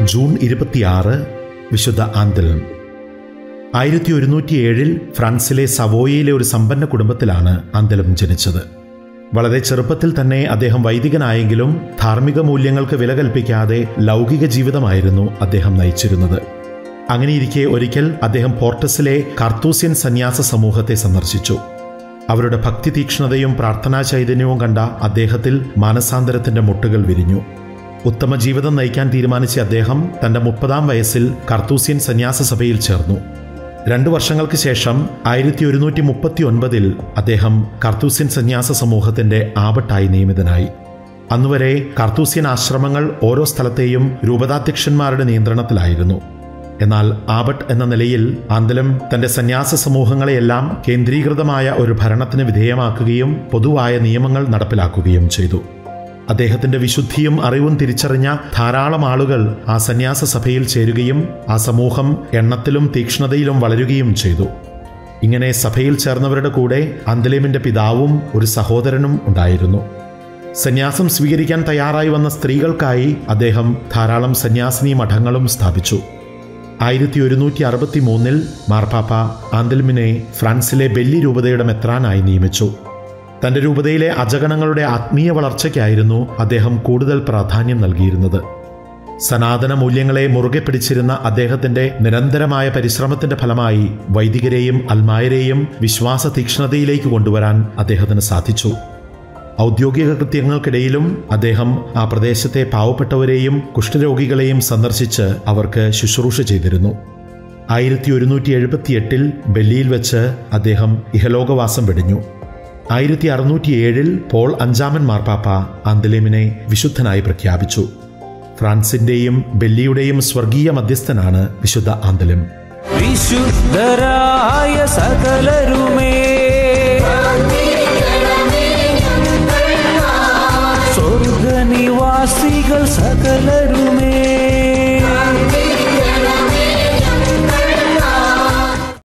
June ഇരുപത്തിയാറ് വിശുദ്ധ ആന്തലം ആയിരത്തി ഒരുന്നൂറ്റി ഏഴിൽ ഫ്രാൻസിലെ സവോയയിലെ ഒരു സമ്പന്ന കുടുംബത്തിലാണ് ആന്തലം ജനിച്ചത് വളരെ ചെറുപ്പത്തിൽ തന്നെ അദ്ദേഹം വൈദികനായെങ്കിലും ധാർമ്മിക മൂല്യങ്ങൾക്ക് വില കൽപ്പിക്കാതെ ലൗകിക ജീവിതമായിരുന്നു അദ്ദേഹം നയിച്ചിരുന്നത് അങ്ങനെയിരിക്കെ ഒരിക്കൽ അദ്ദേഹം പോർട്ടസിലെ കാർത്തൂസ്യൻ സന്യാസ സമൂഹത്തെ സന്ദർശിച്ചു അവരുടെ ഭക്തി തീക്ഷ്ണതയും പ്രാർത്ഥനാ ചൈതന്യവും കണ്ട അദ്ദേഹത്തിൽ മാനസാന്തരത്തിന്റെ മുട്ടുകൾ വിരിഞ്ഞു ഉത്തമ ജീവിതം നയിക്കാൻ തീരുമാനിച്ച അദ്ദേഹം തന്റെ മുപ്പതാം വയസ്സിൽ കർത്തൂസ്യൻ സന്യാസ സഭയിൽ ചേർന്നു രണ്ടു വർഷങ്ങൾക്ക് ശേഷം ആയിരത്തി ഒരുന്നൂറ്റി മുപ്പത്തി ഒൻപതിൽ അദ്ദേഹം കർത്തൂസ്യൻ സന്യാസ സമൂഹത്തിന്റെ ആബട്ടായി നിയമിതനായി അന്നുവരെ കർത്തൂസ്യൻ ആശ്രമങ്ങൾ ഓരോ സ്ഥലത്തെയും രൂപതാധ്യക്ഷന്മാരുടെ നിയന്ത്രണത്തിലായിരുന്നു എന്നാൽ ആബട്ട് എന്ന നിലയിൽ ആന്തലം തന്റെ സന്യാസ സമൂഹങ്ങളെയെല്ലാം കേന്ദ്രീകൃതമായ ഒരു ഭരണത്തിന് വിധേയമാക്കുകയും പൊതുവായ നിയമങ്ങൾ നടപ്പിലാക്കുകയും ചെയ്തു അദ്ദേഹത്തിന്റെ വിശുദ്ധിയും അറിവും തിരിച്ചറിഞ്ഞ ധാരാളം ആളുകൾ ആ സന്യാസ സഭയിൽ ചേരുകയും ആ സമൂഹം എണ്ണത്തിലും തീക്ഷ്ണതയിലും വളരുകയും ചെയ്തു ഇങ്ങനെ സഭയിൽ ചേർന്നവരുടെ കൂടെ അന്തലേമിന്റെ പിതാവും ഒരു സഹോദരനും ഉണ്ടായിരുന്നു സന്യാസം സ്വീകരിക്കാൻ തയ്യാറായി വന്ന സ്ത്രീകൾക്കായി അദ്ദേഹം ധാരാളം സന്യാസിനി മഠങ്ങളും സ്ഥാപിച്ചു ആയിരത്തി ഒരുന്നൂറ്റി അറുപത്തി മൂന്നിൽ മാർപ്പാപ്പ ആന്തൽമിനെ ഫ്രാൻസിലെ ബെല്ലി രൂപതയുടെ മെത്രാനായി നിയമിച്ചു തന്റെ രൂപതയിലെ അജഗണങ്ങളുടെ ആത്മീയ വളർച്ചയ്ക്കായിരുന്നു അദ്ദേഹം കൂടുതൽ പ്രാധാന്യം നൽകിയിരുന്നത് സനാതന മൂല്യങ്ങളെ മുറുകെ പിടിച്ചിരുന്ന അദ്ദേഹത്തിന്റെ നിരന്തരമായ പരിശ്രമത്തിന്റെ ഫലമായി വൈദികരെയും അൽമായരെയും വിശ്വാസ തീക്ഷ്ണതയിലേക്ക് കൊണ്ടുവരാൻ അദ്ദേഹത്തിന് സാധിച്ചു ഔദ്യോഗിക കൃത്യങ്ങൾക്കിടയിലും അദ്ദേഹം ആ പ്രദേശത്തെ പാവപ്പെട്ടവരെയും കുഷ്ഠരോഗികളെയും സന്ദർശിച്ച് അവർക്ക് ശുശ്രൂഷ ചെയ്തിരുന്നു ആയിരത്തി ഒരുന്നൂറ്റി എഴുപത്തിയെട്ടിൽ ബെല്ലിയിൽ വെച്ച് അദ്ദേഹം ഇഹലോകവാസം വെടിഞ്ഞു ആയിരത്തി അറുന്നൂറ്റി ഏഴിൽ പോൾ അഞ്ചാമൻ മാർപ്പാപ്പ അന്തലേമിനെ വിശുദ്ധനായി പ്രഖ്യാപിച്ചു ഫ്രാൻസിന്റെയും ബെല്ലിയുടെയും സ്വർഗീയ മധ്യസ്ഥനാണ് വിശുദ്ധ ആന്തലം വിശുദ്ധരായ സകലരുമേ സ്വർഗനിവാസികൾ സകലരുമേ